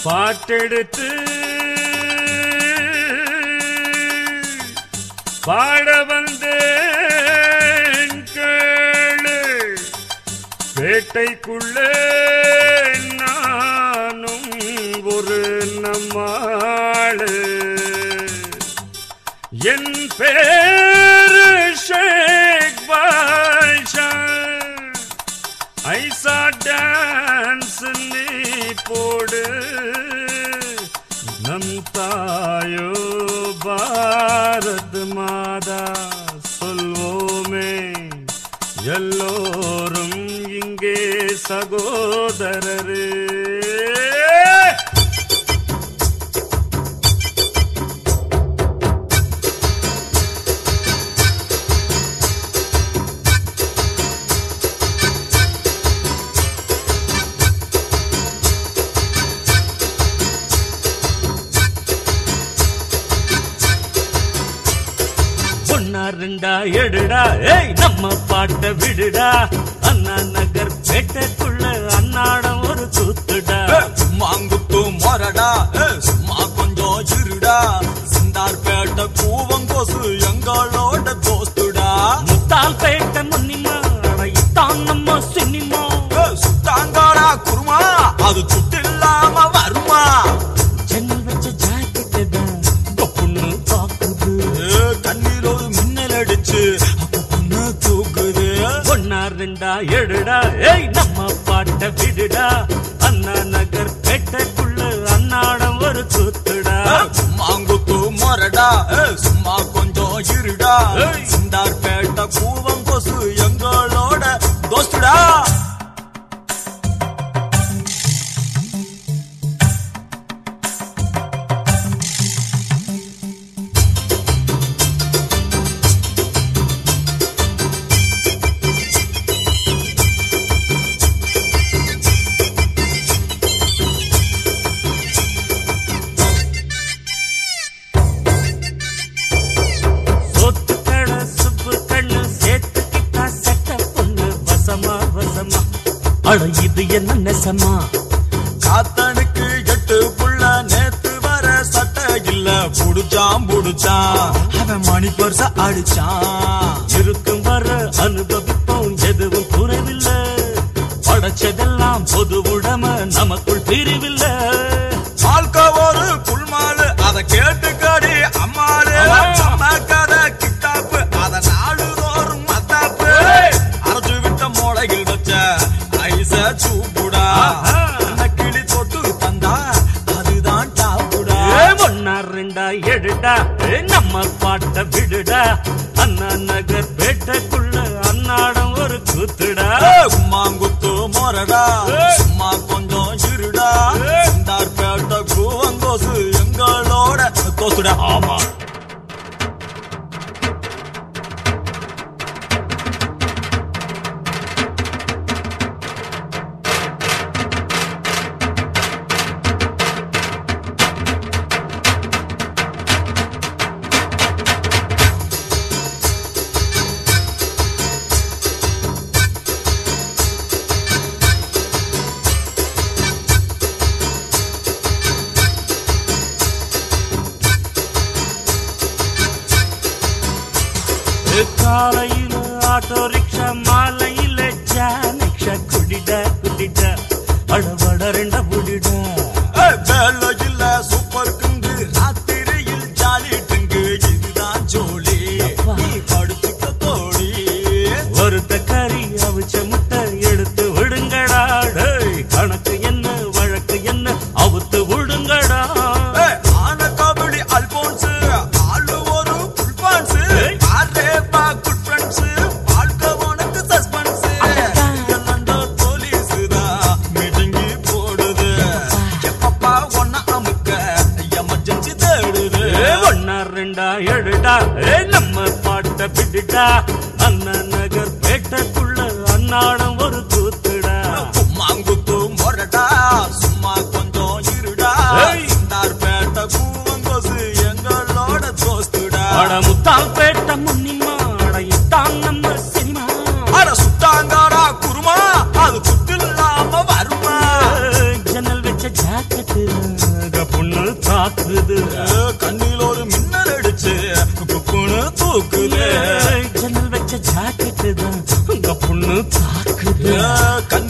பாட்டெடுத்து பாட வந்தேன் கேளு பேட்டைக்குள்ளே நானும் ஒரு நம்மாளு என் பேரு ஷேக் பாஷா ஐசா டான்ஸ் நீ போடு நம் தாயோ பாரத் மாதா சொல்வோமே எல்லோரும் இங்கே சகோதரரே ஒன்னா ரெண்டா எடுடா ஏய் நம்ம பாட்ட விடுடா அண்ணா நகர் பேட்டைக்குள்ள அன்னாடம் ஒரு கூத்துடா மாங்குத்து மொரடா ஏ, சும்மா கொஞ்சம் இருடா சிந்தார் பேட்ட கூவங்கோசு எங்களோட தோஸ்துடா முத்தால் பேட்டை முன்னிமா இத்தான் நம்ம சினிமா ஏ, சுட்டாங்காடா குருமா அது சுட்டு இல்லாம வருமா ஜன்னல் வச்ச ஜாக்கெட்டு தான் பொண்ணு பாக்குது ஏ, கண்ணீர் ஒரு மின்னல் அடிச்சு அப்ப பொண்ணு தூக்குது ஒன்னா ரெண்டா எடுடா ஏய் நம்ம பாட்ட விடுடா அண்ணா நகர் பேட்டைக்குள்ள அன்னாடம் ஒரு கூத்துடா ஏ, மாங்குத்து மொரடா ஏ, சும்மா கொஞ்சம் இருடா ஏய். சிந்தார் பேட்ட கூவங்கோசு எங்களோட தோஸ்துடா சொத்து கடை சுப்பு கண்ணு சேர்த்துக்கிட்டா சட்ட பொண்ணு வசமா வசமா அட இது என்ன நெசமா காத்தனுக்கு எட்டு புள்ள நேத்து வர சட்டை இல்ல புடிச்சான் புடிச்சான் அவன் மணி பர்ச அடிச்சான் இருக்கும் வர அனுபவிப்போம் எதுவும் குறைவில்லை படைச்சதெல்லாம் பொது உடம நமக்குள் பிரிவில்லை வாழ்க்கை ஒரு புல்மாலு அத கேட்டுக்கடி அம்மாளு ஆமா. நம்ம கதை கிட்டாப்பு அத நாடுதோறும் மத்தாப்பு ஏய். அரைச்சு விட்ட மோளையில் வச்ச ஐச சூப்புடா ஆஹா. அந்த கிளி தொட்டு தந்தா அதுதான் டாப்புடா ஏ ஒன்னா ரெண்டா எடுடா ஏ நம்ம பாட்ட விடுடா அண்ணா நகர் பேட்டைக்குள்ள அன்னாடம் ஒரு கூத்துடா மாங்குத்து மொரடா ஏய். சும்மா கொஞ்சம் இருடா ஏய். சிந்தார் பேட்ட கூவங்கோசு எங்களோட தோசுடா ஆமா காலையில ஆட்டோ ரிக்ஷா மாலையில ஜானிக்ஷா குடிட குடிட அடவட ரெண்ட புடிடா ஏய், வேலையில்ல சூப்பர் குண்டு ராத்திரியில் ஜாலி டிங்கு இதுதான் ஜோலி அப்பா. நீ படுத்துக்க தோழி ஒருத்த கறி அவிச்ச முட்டை எடுத்து விடுங்கடா டேய் கணக்கு என்ன வழக்கு என்ன அவுத்து விடுங்கடா ஏய், ஆன கபடி அல்போன்ஸ் ஆளு ஒரு புல்பான்ஸ் ஏய். ஆரேப்பா குட் ஃப்ரெண்ட்ஸ் வாழ்க்கை உனக்கு சஸ்பென்ஸ் என்னண்டோ போலீஸ் தான் மிடுங்கி போடுது எப்பப்பா ஒன்ன அமுக்க எமர்ஜென்சி தேடுது ஏ ஒன்னா ரெண்டா எடுடா ஏ நம்ம பாட்ட விடுடா அண்ணா நகர் பேட்டைக்குள்ள அன்னாடம் ஒரு கூத்துடா மாங்குத்து மொரடா சும்மா கொஞ்சம் இருடா ஏய். இந்தார் பேட்ட கூவங்கோசு எங்களோட தோஸ்துடா அட முத்தால் பேட்டை முன்னிமா அட இத்தான் நம்ம சினிமா அட சுட்டாங்காடா குருமா அது குத்து இல்லாம வருமா ஜன்னல் வச்ச ஜாக்கெட்டு தாக்குது கண்ணில் ஒரு மின்னல் அடிச்சு குப்புன்னு தூக்குது ஜன்னல் வச்ச ஜாக்கெட்டு தான் உங்க பொண்ணு தாக்குது கண்